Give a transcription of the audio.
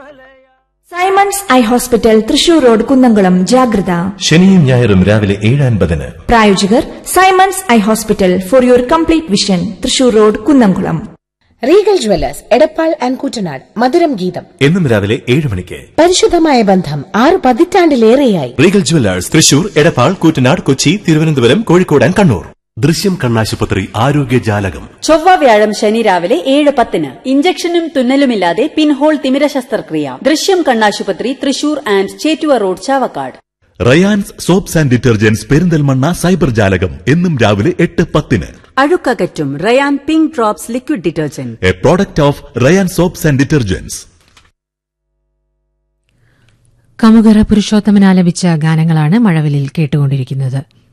Symons eye hospital Thrissur road Kunnamkulam ജാഗ്രത ശനിയും ഞായറും രാവിലെ ഏഴ് അൻപതിന് പ്രായോജകർ Simons eye hospital for your complete vision Thrissur road Kunnamkulam Regal jewellers Edappal and Kuttanad മധുരം ഗീതം എന്നും രാവിലെ ഏഴ് മണിക്ക് പരിശുദ്ധമായ ബന്ധം ആറ് പതിറ്റാണ്ടിലേറെയായി Regal jewellers Thrissur Edappal Koottanad Kochi Thiruvananthapuram Kozhikode and Kannur Drishyam കണ്ണാശുപത്രി ആരോഗ്യ ജാലകം ചൊവ്വ വ്യാഴം ശനി രാവിലെ ഏഴ് പത്തിന് ഇഞ്ചക്ഷനും തുന്നലുമില്ലാതെ പിൻഹോൾ തിമിര ശസ്ത്രക്രിയ ദൃശ്യം കണ്ണാശുപത്രി Thrissur and Chettuva road Chavakkad Rayan's soaps and detergents Perinthalmanna cyber ജാലകം എന്നും രാവിലെ എട്ട് പത്തിന് അഴുക്കകറ്റും Rayan pink drops liquid detergent a product of Rayan's soaps and detergents Kamukara Purushothaman ആലപിച്ച ഗാനങ്ങളാണ് മഴവിലിൽ കേട്ടുകൊണ്ടിരിക്കുന്നത്